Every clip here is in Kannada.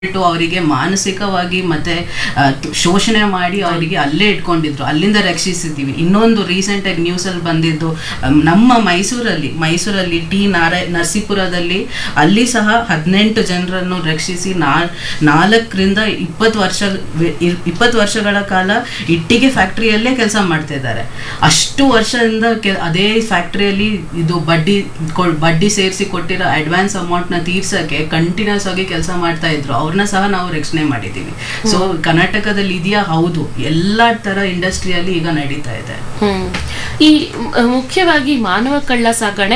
ಬಿಟ್ಟು ಅವರಿಗೆ ಮಾನಸಿಕವಾಗಿ ಮತ್ತೆ ಆ, ತು- ಶೋಷಣೆ ಮಾಡಿ ಅವರಿಗೆ ಅಲ್ಲೇ ಇಟ್ಕೊಂಡಿದ್ರು ಅಲ್ಲಿಂದ ರಕ್ಷಿಸಿದ್ದೀವಿ ಇನ್ನೊಂದು ರೀಸೆಂಟ್ ಆಗಿ ನ್ಯೂಸ್ ಅಲ್ಲಿ ಬಂದಿದ್ದು ಅಮ್, ನಮ್ಮ ಮೈಸೂರಲ್ಲಿ ಮೈಸೂರಲ್ಲಿ ಟಿ ನಾರಾಯ ನರಸೀಪುರದಲ್ಲಿ ಅಲ್ಲಿ ಸಹ ಹದಿನೆಂಟು ಜನರನ್ನು ರಕ್ಷಿಸಿ ನಾ ನಾಲ್ಕರಿಂದ ಇಪ್ಪತ್ತು ವರ್ಷ ಇಪ್ಪತ್ತು ವರ್ಷಗಳ ಕಾಲ ಇಟ್ಟಿಗೆ ಫ್ಯಾಕ್ಟ್ರಿಯಲ್ಲೇ ಕೆಲಸ ಮಾಡ್ತಾ ಇದ್ದಾರೆ ಅಷ್ಟು ವರ್ಷದಿಂದ ಕೆ ಅದೇ ಫ್ಯಾಕ್ಟ್ರಿಯಲ್ಲಿ ಇದು ಬಡ್ಡಿ ಕೊ- ಬಡ್ಡಿ ಸೇರಿಸಿ ಕೊಟ್ಟಿರೋ ಅಡ್ವಾನ್ಸ್ ಅಮೌಂಟ್ನ ತೀರ್ಸಕ್ಕೆ ಕಂಟಿನ್ಯೂಸ್ ಆಗಿ ಕೆಲಸ ಮಾಡ್ತಾ ಇದ್ರು ಅವ್ರನ್ನ ಸಹ ನಾವು ರಕ್ಷಣೆ ಮಾಡಿದ್ದೀವಿ ಸೊ ಕರ್ನಾಟಕದಲ್ಲಿ ಇದೆಯಾ ಹೌದು ಎಲ್ಲ ತರ ಇಂಡಸ್ಟ್ರಿಯಲ್ಲಿ ಈಗ ನಡೀತಾ ಇದೆ ಹ್ಮ್ ಈ ಮ್- ಮುಖ್ಯವಾಗಿ ಮಾನವ ಕಳ್ಳ ಸಾಗಣೆ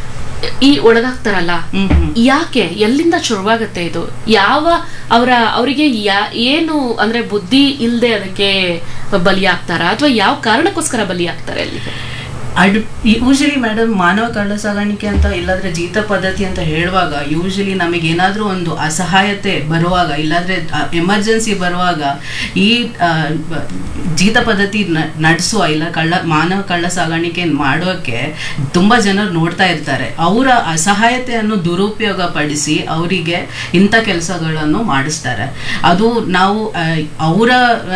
ಈ ಒಳಗಾಗ್ತಾರಲ್ಲ ಹ್ಮ್ ಹ್ಮ್ ಯಾಕೆ ಎಲ್ಲಿಂದ ಶುರುವಾಗತ್ತೆ ಇದು ಯಾವ ಅವರ ಅವರಿಗೆ ಏನು ಅಂದ್ರೆ ಬುದ್ಧಿ ಇಲ್ಲದೆ ಅದಕ್ಕೆ ಬಲಿಯಾಗ್ತಾರ ಅಥವಾ ಯಾವ ಕಾರಣಕ್ಕೋಸ್ಕರ ಬಲಿಯಾಗ್ತಾರೆ ಅಲ್ಲಿ ಅಡ್ ಯೂಶಲಿ ಮೇಡಮ್ ಮಾನವ ಕಳ್ಳ ಸಾಗಾಣಿಕೆ ಅಂತ ಇಲ್ಲಾಂದ್ರೆ ಜೀತ ಪದ್ಧತಿ ಅಂತ ಹೇಳುವಾಗ ಯೂಶಲಿ ನಮಗೆ ಏನಾದ್ರೂ ಒಂದು ಅಸಹಾಯತೆ ಬರುವಾಗ ಇಲ್ಲಾಂದ್ರೆ ಎಮರ್ಜೆನ್ಸಿ ಬರುವಾಗ ಈ ಆ, ಬ- ಜೀತ ಪದ್ಧತಿ ನಡೆಸುವ ಇಲ್ಲ ಕಳ್ಳ ಮಾನವ ಕಳ್ಳ ಸಾಗಾಣಿಕೆ ಮಾಡೋಕೆ ತುಂಬಾ ಜನರು ನೋಡ್ತಾ ಇರ್ತಾರೆ ಅವರ ಅಸಹಾಯತೆಯನ್ನು ದುರುಪಯೋಗ ಪಡಿಸಿ ಅವರಿಗೆ ಇಂಥ ಕೆಲಸಗಳನ್ನು ಮಾಡಿಸ್ತಾರೆ ಅದು ನಾವು ಆ, ಅವರ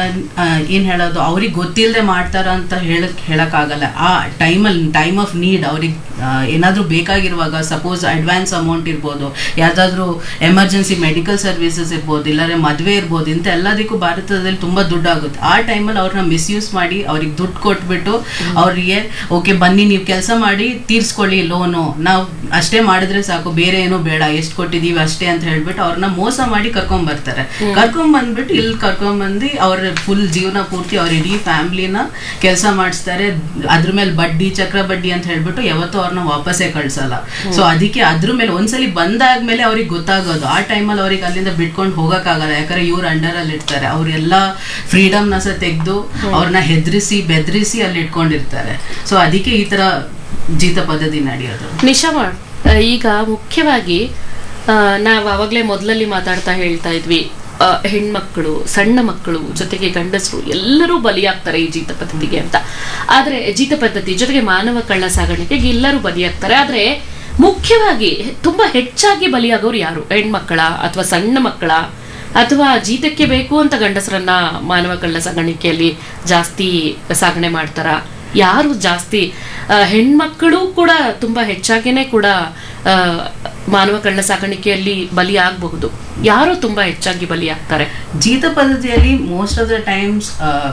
ಏನ್ ಹೇಳೋದು ಅವ್ರಿಗೆ ಗೊತ್ತಿಲ್ಲದೆ ಮಾಡ್ತಾರ ಅಂತ ಹೇಳಕ್ ಹೇಳಕ್ಕಾಗಲ್ಲ ಆ ಟೈಮಲ್ಲಿ ಟೈಮ್ ಆಫ್ ನೀಡ್ ಅವ್ರಿಗೆ ಏನಾದರೂ ಬೇಕಾಗಿರುವಾಗ ಸಪೋಸ್ ಅಡ್ವಾನ್ಸ್ ಅಮೌಂಟ್ ಇರ್ಬೋದು ಯಾವುದಾದ್ರೂ ಎಮರ್ಜೆನ್ಸಿ ಮೆಡಿಕಲ್ ಸರ್ವಿಸಸ್ ಇರ್ಬೋದು ಇಲ್ಲಾಂದ್ರೆ ಮದುವೆ ಇರ್ಬೋದು ಇಂಥ ಎಲ್ಲದಕ್ಕೂ ಭಾರತದಲ್ಲಿ ತುಂಬ ದುಡ್ಡು ಆಗುತ್ತೆ ಆ ಟೈಮಲ್ಲಿ ಅವ್ರನ್ನ ಮಿಸ್ಯೂಸ್ ಮಾಡಿ ಅವ್ರಿಗೆ ದುಡ್ಡು ಕೊಟ್ಬಿಟ್ಟು ಅವರಿಗೆ ಓಕೆ ಬನ್ನಿ ನೀವು ಕೆಲಸ ಮಾಡಿ ತೀರ್ಸ್ಕೊಳ್ಳಿ ಲೋನು ನಾವು ಅಷ್ಟೇ ಮಾಡಿದ್ರೆ ಸಾಕು ಬೇರೆ ಏನೂ ಬೇಡ ಎಷ್ಟು ಕೊಟ್ಟಿದೀವಿ ಅಷ್ಟೇ ಅಂತ ಹೇಳ್ಬಿಟ್ಟು ಅವ್ರನ್ನ ಮೋಸ ಮಾಡಿ ಕರ್ಕೊಂಡ್ ಬರ್ತಾರೆ ಕರ್ಕೊಂಡ್ ಬಂದ್ಬಿಟ್ಟು ಇಲ್ಲಿ ಕರ್ಕೊಂಡ್ ಬಂದು ಅವ್ರ ಫುಲ್ ಜೀವನ ಪೂರ್ತಿ ಅವ್ರ ಇಡೀ ಫ್ಯಾಮಿಲಿನ ಕೆಲಸ ಮಾಡಿಸ್ತಾರೆ ಅದ್ರ ಮೇಲೆ ಬಡ್ಡಿ ಚಕ್ರ ಬಡ್ಡಿ ಅಂತ ಹೇಳ್ಬಿಟ್ಟು ಯಾವತ್ತೂ ಅವ್ರನ್ನ ವಾಪಸ್ಸೇ ಕಳ್ಸಲ್ಲ ಸೊ ಅದಕ್ಕೆ ಅದ್ರ ಮೇಲೆ ಒಂದ್ಸಲಿ ಬಂದಾದ್ಮೇಲೆ ಅವ್ರಿಗೆ ಗೊತ್ತಾಗೋದು ಆ ಟೈಮಲ್ಲಿ ಅವ್ರಿಗೆ ಅಲ್ಲಿಂದ ಬಿಟ್ಕೊಂಡು ಹೋಗಕ್ಕಾಗಲ್ಲ ಯಾಕಂದ್ರೆ ಇವ್ರ ಅಂಡರ್ ಅಲ್ಲಿ ಇರ್ತಾರೆ ಅವ್ರೆಲ್ಲ ಫ್ರೀಡಮ್ನ ಸಹ ತೆಗೆದು ಅವ್ರನ್ನ ಹೆದರಿಸಿ ಬೆದರಿಸಿ ಅಲ್ಲಿ ಇಟ್ಕೊಂಡಿರ್ತಾರೆ ಸೊ ಅದಕ್ಕೆ ಈ ತರ ಜೀತ ಪದ್ಧತಿ ನಡೆಯೋದು ನಿಶಾಮ ಈಗ ಮುಖ್ಯವಾಗಿ ಆ, ನಾವು ಅವಾಗಲೇ ಮೊದಲಲ್ಲಿ ಮಾತಾಡ್ತಾ ಹೇಳ್ತಾ ಇದ್ವಿ ಆ, ಹೆಣ್ಮಕ್ಳು ಸಣ್ಣ ಮಕ್ಕಳು ಜೊತೆಗೆ ಗಂಡಸರು ಎಲ್ಲರೂ ಬಲಿಯಾಗ್ತಾರೆ ಈ ಜೀತ ಪದ್ಧತಿಗೆ ಅಂತ ಆದ್ರೆ ಜೀತ ಪದ್ಧತಿ ಜೊತೆಗೆ ಮಾನವ ಕಳ್ಳ ಸಾಗಾಣಿಕೆಗೆ ಎಲ್ಲರೂ ಬಲಿಯಾಗ್ತಾರೆ ಆದ್ರೆ ಮುಖ್ಯವಾಗಿ ತುಂಬಾ ಹೆಚ್ಚಾಗಿ ಬಲಿಯಾಗೋರು ಯಾರು ಹೆಣ್ಮಕ್ಕಳ ಅಥವಾ ಸಣ್ಣ ಮಕ್ಕಳ ಅಥವಾ ಜೀತಕ್ಕೆ ಬೇಕು ಅಂತ ಗಂಡಸರನ್ನ ಮಾನವ ಕಳ್ಳ ಸಾಗಾಣಿಕೆಯಲ್ಲಿ ಜಾಸ್ತಿ ಸಾಗಣೆ ಮಾಡ್ತಾರ ಯಾರು ಜಾಸ್ತಿ ಆ, ಹೆಣ್ಮಕ್ಕಳು ಕೂಡ ತುಂಬಾ ಹೆಚ್ಚಾಗಿನೇ ಕೂಡ ಆ, ಮಾನವ ಕಳ್ಳ ಸಾಗಾಣಿಕೆಯಲ್ಲಿ ಬಲಿ ಆಗಬಹುದು ಯಾರು ತುಂಬಾ ಹೆಚ್ಚಾಗಿ ಬಲಿ ಆಗ್ತಾರೆ ಜೀತ ಪದ್ಧತಿಯಲ್ಲಿ ಮೋಸ್ಟ್ ಆಫ್ ದ ಟೈಮ್ಸ್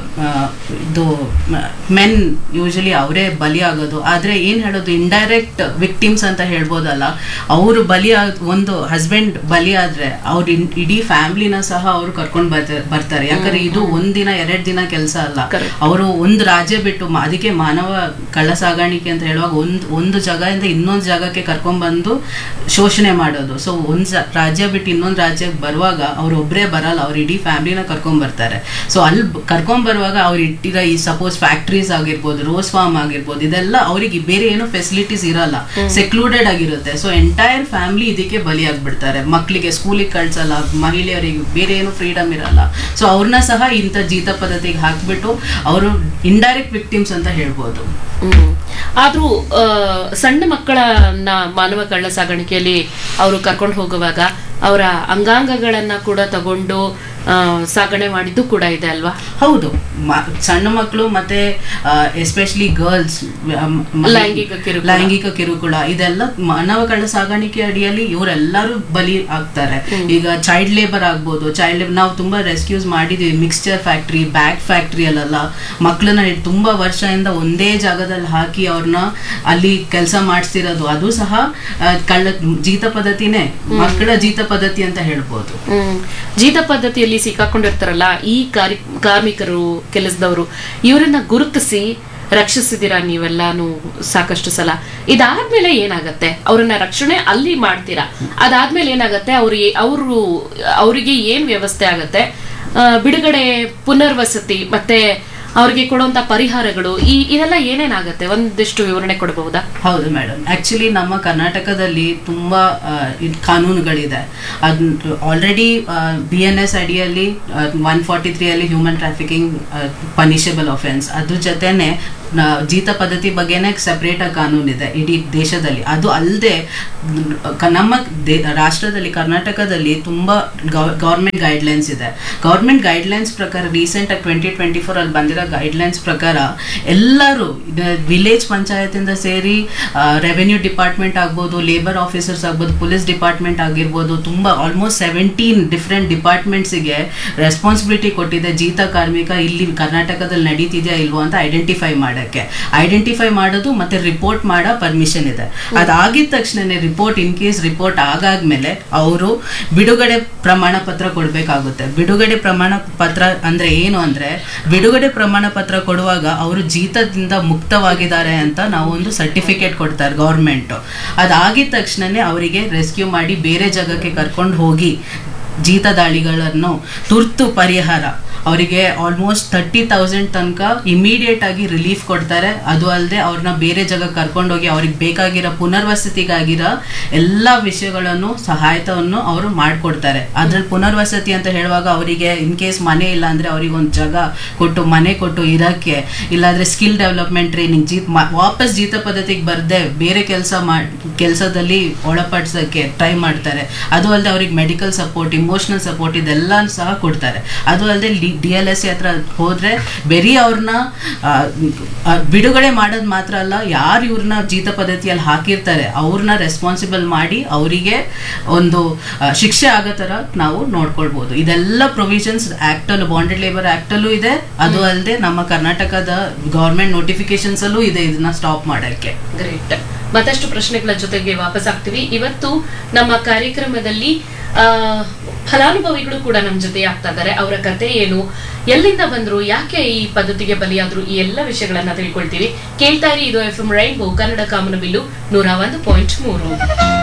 ಇದು ಮೆನ್ ಯೂಶಲಿ ಅವರೇ ಬಲಿ ಆಗೋದು ಆದ್ರೆ ಏನ್ ಹೇಳೋದು ಇಂಡೈರೆಕ್ಟ್ ವಿಕ್ಟಿಮ್ಸ್ ಅಂತ ಹೇಳ್ಬೋದಲ್ಲ ಅವರು ಬಲಿ ಆಗ್ ಒಂದು ಹಸ್ಬೆಂಡ್ ಬಲಿ ಆದ್ರೆ ಅವ್ರ ಇನ್- ಇಡೀ ಫ್ಯಾಮಿಲಿನ ಸಹ ಅವರು ಕರ್ಕೊಂಡು ಬರ್ತಾರೆ ಬರ್ತಾರೆ ಯಾಕಂದ್ರೆ ಇದು ಒಂದ್ ದಿನ ಎರಡ್ ದಿನ ಕೆಲಸ ಅಲ್ಲ Correct. ಅವರು ಒಂದು ರಾಜ್ಯ ಬಿಟ್ಟು ಮ- ಅದಕ್ಕೆ ಮಾನವ ಕಳ್ಳ ಸಾಗಾಣಿಕೆ ಅಂತ ಹೇಳುವಾಗ ಒಂದು ಒಂದು ಜಾಗದಿಂದ ಇನ್ನೊಂದು ಜಾಗಕ್ಕೆ ಕರ್ಕೊಂಡ್ಬಂದು ಶೋಷಣೆ ಮಾಡೋದು ಸೊ ಒಂದು ರಾಜ್ಯ ಬಿಟ್ಟು ಇನ್ನೊಂದು ರಾಜ್ಯಕ್ಕೆ ಬರುವಾಗ ಅವ್ರು ಒಬ್ಬರೇ ಬರಲ್ಲ ಅವ್ರ ಇಡೀ ಫ್ಯಾಮಿಲಿನ ಕರ್ಕೊಂಡ್ ಬರ್ತಾರೆ ಸೊ ಅಲ್ಲಿ ಬ- ಕರ್ಕೊಂಡ್ ಬರುವಾಗ ಅವ್ರು ಇಟ್ಟಿರೋ ಈ ಸಪೋಸ್ ಫ್ಯಾಕ್ಟ್ರೀಸ್ ಆಗಿರ್ಬೋದು ರೋಸ್ ಫಾರ್ಮ್ ಆಗಿರ್ಬೋದು ಇದೆಲ್ಲ ಅವರಿಗೆ ಬೇರೆ ಏನೋ ಫೆಸಿಲಿಟೀಸ್ ಇರಲ್ಲ ಸೆಕ್ಲೂಡೆಡ್ ಆಗಿರುತ್ತೆ ಸೊ ಎಂಟೈರ್ ಫ್ಯಾಮಿಲಿ ಇದಕ್ಕೆ ಬಲಿ ಆಗ್ಬಿಡ್ತಾರೆ ಮಕ್ಕಳಿಗೆ ಸ್ಕೂಲಿಗೆ ಕಳ್ಸಲ್ಲ ಮಹಿಳೆಯರಿಗೆ ಬೇರೆ ಏನು ಫ್ರೀಡಮ್ ಇರಲ್ಲ ಸೊ ಅವ್ರನ್ನ ಸಹ ಇಂಥ ಜೀತ ಪದ್ಧತಿಗೆ ಹಾಕ್ಬಿಟ್ಟು ಅವರು ಇಂಡೈರೆಕ್ಟ್ ವಿಕ್ಟಿಮ್ಸ್ ಅಂತ ಹೇಳ್ಬೋದು ಹ್ಮ್ ಆದ್ರೂ ಆ, ಸಣ್ಣ ಮಕ್ಕಳನ್ನ ಮಾನವ ಕಳ್ಳ ಸಾಗಾಣಿಕೆಯಲ್ಲಿ ಅವರು ಕರ್ಕೊಂಡು ಹೋಗುವಾಗ ಅವರ ಅಂಗಾಂಗಗಳನ್ನ ಕೂಡ ತಗೊಂಡು ಆ, ಸಾಗಣೆ ಮಾಡಿದ್ದು ಕೂಡ ಇದೆ ಅಲ್ವಾ ಹೌದು ಮ- ಸಣ್ಣ ಮಕ್ಕಳು ಮತ್ತೆ ಎಸ್ಪೆಷಲಿ ಗರ್ಲ್ಸ್ ಲೈಂಗಿಕ ಕಿರುಕುಳ. ಲೈಂಗಿಕ ಕಿರುಕುಳ ಇದೆಲ್ಲ ಮಾನವ ಕಳ್ಳ ಸಾಗಾಣಿಕೆ ಅಡಿಯಲ್ಲಿ ಇವರೆಲ್ಲರೂ ಬಲಿ ಆಗ್ತಾರೆ ಈಗ ಚೈಲ್ಡ್ ಲೇಬರ್ ಆಗ್ಬೋದು ಚೈಲ್ಡ್ ಲೇಬರ್ ನಾವು ತುಂಬಾ ರೆಸ್ಕ್ಯೂಸ್ ಮಾಡಿದೀವಿ ಮಿಕ್ಸ್ಚರ್ ಫ್ಯಾಕ್ಟ್ರಿ ಬ್ಯಾಗ್ ಫ್ಯಾಕ್ಟ್ರಿಯಲ್ಲೆಲ್ಲ ಮಕ್ಕಳನ್ನ ತುಂಬಾ ವರ್ಷದಿಂದ ಒಂದೇ ಜಾಗದಲ್ಲಿ ಹಾಕಿ ಅವ್ರನ್ನ ಅಲ್ಲಿ ಕೆಲಸ ಮಾಡಿಸ್ತಿರೋದು ಅದು ಸಹ ಆ, ಕಳ್ಳ ಜೀತ ಪದ್ಧತಿನೇ ಮಕ್ಕಳ ಜೀತ ಪದ್ಧತಿ ಅಂತ ಹೇಳ್ಬೋದು ಹ್ಮ್ ಜೀತ ಪದ್ಧತಿಯಲ್ಲಿ ಸಿಕ್ಕಾಕೊಂಡಿರ್ತಾರಲ್ಲ ಈ ಕಾರ್ಯ ಕಾರ್ಮಿಕರು ಕೆಲಸದವರು ಇವರನ್ನ ಗುರುತಿಸಿ ರಕ್ಷಿಸಿದಿರಾ ನೀವೆಲ್ಲಾನು ಸಾಕಷ್ಟು ಸಲ ಇದಾದ್ಮೇಲೆ ಏನಾಗತ್ತೆ ಅವ್ರನ್ನ ರಕ್ಷಣೆ ಅಲ್ಲಿ ಮಾಡ್ತೀರಾ ಅದಾದ್ಮೇಲೆ ಏನಾಗತ್ತೆ ಅವ್ರು ಅವರು ಅವರಿಗೆ ಏನ್ ವ್ಯವಸ್ಥೆ ಆಗತ್ತೆ ಆ, ಬಿಡುಗಡೆ ಪುನರ್ವಸತಿ ಮತ್ತೆ ಅವ್ರಿಗೆ ಕೊಡುವಂತ ಪರಿಹಾರಗಳು ಈ ಇದೆಲ್ಲ ಏನೇನಾಗತ್ತೆ ಒಂದಿಷ್ಟು ವಿವರಣೆ ಕೊಡಬಹುದಾ ಹೌದು ಮೇಡಮ್ ಆಕ್ಚುಲಿ ನಮ್ಮ ಕರ್ನಾಟಕದಲ್ಲಿ ತುಂಬಾ ಆ, ಇದ್ ಕಾನೂನುಗಳಿದೆ ಅದ್ ಆಲ್ರೆಡಿ ಬಿ ಎನ್ ಎಸ್ ಅಡಿಯಲ್ಲಿ ಒನ್ ಫಾರ್ಟಿ ತ್ರೀಯಲ್ಲಿ ಹ್ಯೂಮನ್ ಟ್ರಾಫಿಕಿಂಗ್ ಪನಿಷಬಲ್ ಅಫೆನ್ಸ್ ಅದ್ರ ಜೊತೆನೆ ನ- ಜೀತ ಪದ್ಧತಿ ಬಗ್ಗೆನೇ ಸೆಪರೇಟ್ ಆಗಿ ಕಾನೂನಿದೆ ಇಡೀ ದೇಶದಲ್ಲಿ ಅದು ಅಲ್ಲದೆ ನಮ್ಮ ದೇ- ರಾಷ್ಟ್ರದಲ್ಲಿ ಕರ್ನಾಟಕದಲ್ಲಿ ತುಂಬಾ ಗೌರ್ಮೆಂಟ್ ಗೈಡ್ಲೈನ್ಸ್ ಇದೆ ಗೌರ್ಮೆಂಟ್ ಗೈಡ್ಲೈನ್ಸ್ ಪ್ರಕಾರ ರೀಸೆಂಟ್ ಆಗಿ ಟ್ವೆಂಟಿ ಟ್ವೆಂಟಿ ಫೋರ್ ಅಲ್ಲಿ ಬಂದಿರೋ ಗೈಡ್ಲೈನ್ಸ್ ಪ್ರಕಾರ ಎಲ್ಲರೂ ವಿಲೇಜ್ ಪಂಚಾಯತಿಂದ ಸೇರಿ ರೆವೆನ್ಯೂ ಡಿಪಾರ್ಟ್ಮೆಂಟ್ ಆಗ್ಬೋದು ಲೇಬರ್ ಆಫೀಸರ್ಸ್ ಆಗ್ಬೋದು ಪೊಲೀಸ್ ಡಿಪಾರ್ಟ್ಮೆಂಟ್ ಆಗಿರ್ಬೋದು ತುಂಬಾ ಆಲ್ಮೋಸ್ಟ್ ಸೆವೆಂಟೀನ್ ಡಿಫ್ರೆಂಟ್ ಡಿಪಾರ್ಟ್ಮೆಂಟ್ಸಿಗೆ ರೆಸ್ಪಾನ್ಸಿಬಿಲಿಟಿ ಕೊಟ್ಟಿದೆ ಜೀತ ಕಾರ್ಮಿಕ ಇಲ್ಲಿ ಕರ್ನಾಟಕದಲ್ಲಿ ನಡೀತಿದೆಯಾ ಇಲ್ವೋ ಅಂತ ಐಡೆಂಟಿಫೈ ಮಾಡಕ್ಕೆ ಐಡೆಂಟಿಫೈ ಮಾಡೋದು ಮತ್ತೆ ರಿಪೋರ್ಟ್ ಮಾಡೋ ಪರ್ಮಿಷನ್ ಇದೆ ಅದಾಗಿದ ತಕ್ಷಣನೇ ರಿಪೋರ್ಟ್ ಇನ್ ಕೇಸ್ ರಿಪೋರ್ಟ್ ಆಗಾದ್ಮೇಲೆ ಅವರು ಬಿಡುಗಡೆ ಪ್ರಮಾಣ ಪತ್ರ ಕೊಡಬೇಕಾಗುತ್ತೆ ಬಿಡುಗಡೆ ಪ್ರಮಾಣ ಪತ್ರ ಅಂದ್ರೆ ಏನು ಅಂದ್ರೆ ಬಿಡುಗಡೆ ಪ್ರಮಾಣ ಪತ್ರ ಕೊಡುವಾಗ ಅವರು ಜೀತದಿಂದ ಮುಕ್ತವಾಗಿದ್ದಾರೆ ಅಂತ ನಾವು ಒಂದು ಸರ್ಟಿಫಿಕೇಟ್ ಕೊಡ್ತಾರೆ ಗೌರ್ಮೆಂಟ್ ಅದಾಗಿದ ತಕ್ಷಣನೇ ಅವರಿಗೆ ರೆಸ್ಕ್ಯೂ ಮಾಡಿ ಬೇರೆ ಜಾಗಕ್ಕೆ ಕರ್ಕೊಂಡು ಹೋಗಿ ಜೀತ ದಾಳಿಗಳನ್ನು ತುರ್ತು ಪರಿಹಾರ ಅವರಿಗೆ ಆಲ್ಮೋಸ್ಟ್ ತರ್ಟಿ ತೌಸಂಡ್ ತನಕ ಇಮಿಡಿಯೇಟ್ ಆಗಿ ರಿಲೀಫ್ ಕೊಡ್ತಾರೆ ಅದು ಅಲ್ಲದೆ ಅವ್ರನ್ನ ಬೇರೆ ಜಾಗಕ್ಕೆ ಕರ್ಕೊಂಡೋಗಿ ಅವ್ರಿಗೆ ಬೇಕಾಗಿರೋ ಪುನರ್ವಸತಿಗಾಗಿರೋ ಎಲ್ಲ ವಿಷಯಗಳನ್ನು ಸಹಾಯತವನ್ನು ಅವರು ಮಾಡಿಕೊಡ್ತಾರೆ ಅದ್ರಲ್ಲಿ ಪುನರ್ವಸತಿ ಅಂತ ಹೇಳುವಾಗ ಅವರಿಗೆ ಇನ್ ಕೇಸ್ ಮನೆ ಇಲ್ಲ ಅಂದ್ರೆ ಅವ್ರಿಗೆ ಒಂದು ಜಾಗ ಕೊಟ್ಟು ಮನೆ ಕೊಟ್ಟು ಇರಕ್ಕೆ ಇಲ್ಲಾಂದ್ರೆ ಸ್ಕಿಲ್ ಡೆವಲಪ್ಮೆಂಟ್ ಟ್ರೈನಿಂಗ್ ಜೀತ್ ಮ- ವಾಪಸ್ ಜೀತ ಪದ್ಧತಿಗೆ ಬರ್ದೆ ಬೇರೆ ಕೆಲಸ ಮಾಡ್ ಕೆಲಸದಲ್ಲಿ ಒಳಪಡಿಸೋಕ್ಕೆ ಟ್ರೈ ಮಾಡ್ತಾರೆ ಅದು ಅಲ್ಲದೆ ಅವ್ರಿಗೆ ಮೆಡಿಕಲ್ ಸಪೋರ್ಟ್ ಇಮೋಷನಲ್ ಸಪೋರ್ಟ್ ಇದೆಲ್ಲ ಸಹ ಕೊಡ್ತಾರೆ ಅದು ಅಲ್ಲದೆ ಡಿ ಎಲ್ ಎಸ್ ಹತ್ರ ಹೋದ್ರೆ ಬರೀ ಅವ್ರನ್ನ ಬಿಡುಗಡೆ ಮಾಡೋದು ಮಾತ್ರ ಅಲ್ಲ ಯಾರು ಇವ್ರನ್ನ ಜೀತ ಪದ್ಧತಿಯಲ್ಲಿ ಹಾಕಿರ್ತಾರೆ ಅವ್ರನ್ನ ರೆಸ್ಪಾನ್ಸಿಬಲ್ ಮಾಡಿ ಅವರಿಗೆ ಒಂದು ಆ, ಶಿಕ್ಷೆ ಆಗೋ ಥರ ನಾವು ನೋಡ್ಕೊಳ್ಬೋದು ಇದೆಲ್ಲ ಪ್ರೊವಿಷನ್ಸ್ ಆ್ಯಕ್ಟಲ್ಲೂ ಬಾಂಡೆಡ್ ಲೇಬರ್ ಆ್ಯಕ್ಟಲ್ಲೂ ಇದೆ ಅದು ಅಲ್ಲದೆ ನಮ್ಮ ಕರ್ನಾಟಕದ ಗೌರ್ಮೆಂಟ್ ನೋಟಿಫಿಕೇಶನ್ಸ್ ಅಲ್ಲೂ ಇದೆ ಇದನ್ನ ಸ್ಟಾಪ್ ಮಾಡೋಕ್ಕೆ ಗ್ರೇಟ್ ಮತ್ತಷ್ಟು ಪ್ರಶ್ನೆಗಳ ಜೊತೆಗೆ ವಾಪಸ್ ಆಗ್ತೀವಿ ಇವತ್ತು ನಮ್ಮ ಕಾರ್ಯಕ್ರಮದಲ್ಲಿ ಆ ಫಲಾನುಭವಿಗಳು ಕೂಡ ನಮ್ಮ ಜೊತೆ ಆಗ್ತಾ ಇದ್ದಾರೆ ಅವರ ಕತೆ ಏನು ಎಲ್ಲಿಂದ ಬಂದ್ರು ಯಾಕೆ ಈ ಪದ್ಧತಿಗೆ ಬಲಿಯಾದ್ರು ಈ ಎಲ್ಲ ವಿಷಯಗಳನ್ನ ತಿಳ್ಕೊಳ್ತೀವಿ ಕೇಳ್ತಾ ಇರಿ ಇದು ಎಫ್ ಎಂ ರೈನ್ಬೋ ಕನ್ನಡ ಕಾಮನಬಿಲ್ಲು ನೂರ ಒಂದು ಪಾಯಿಂಟ್ ಮೂರು